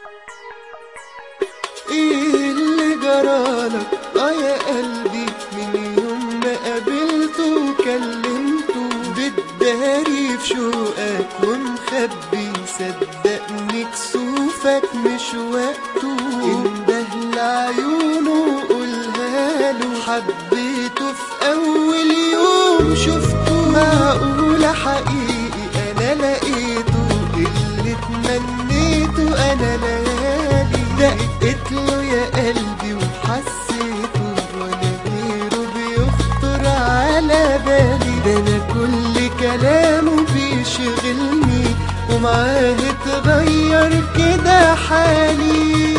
ايه اللي جرالك اه يا قلبي من يوم ما قابلته وكلمته بتداري في شوقك ومخبي صدقني كسوفك مش وقته انده لعيونه قولها له حبيته في اول يوم شفته معقولة حقيقي انا لقيته اللي تمنيته انا ليالي دقت له يا قلبي وحسيته ولا غيره بيخطر على بالي ده انا كل كلامه بيشغلني ومعاه اتغير كده حالي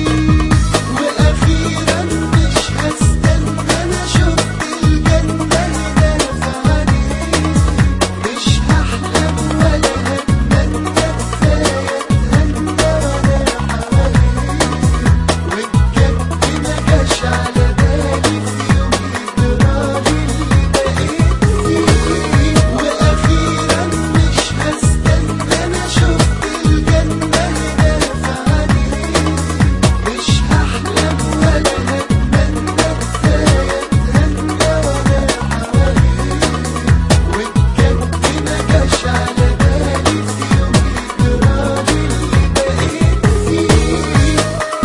واخيرا مش هستنى انا شفت الجنه هنا في عينيك مش هحلم ولا هتمنى كفايه اتهنى وانا حواليك وبجد ما جاش على بالي في يوم يجرالي اللي بقيت فيه واخيرا مش هستنى انا شفت الجنه هنا في عينيك مش هحلم ولا هتمنى كفايه اتهنى وانا حواليك وبجد ما جاش على بالي في يوم يجرالي اللي بقيت فيه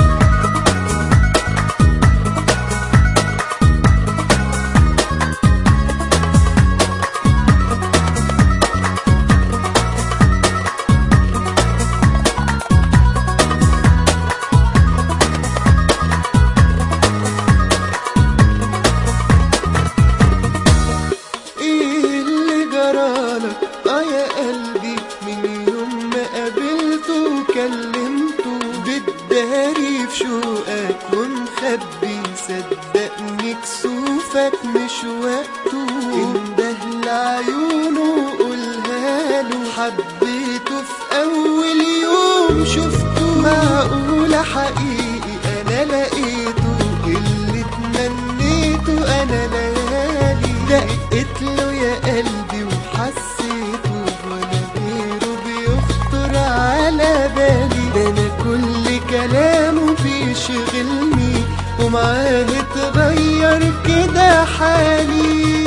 ايه اللي جرالك اه يا قلبي من يوم ما قابلته وكلمته بتداري في شوقك ومخبي صدقني كسوفك مش وقته انده لعيونه قولها له حبيته في اول يوم شفته معقولة حقيقي انا لقيته اللي تمنيته انا ليالي دقت له يا قلبي وحسيته ولا غيره بيخطر على بالي ده انا كل كلامه بيشغلني ومعاه اتغير كده حالي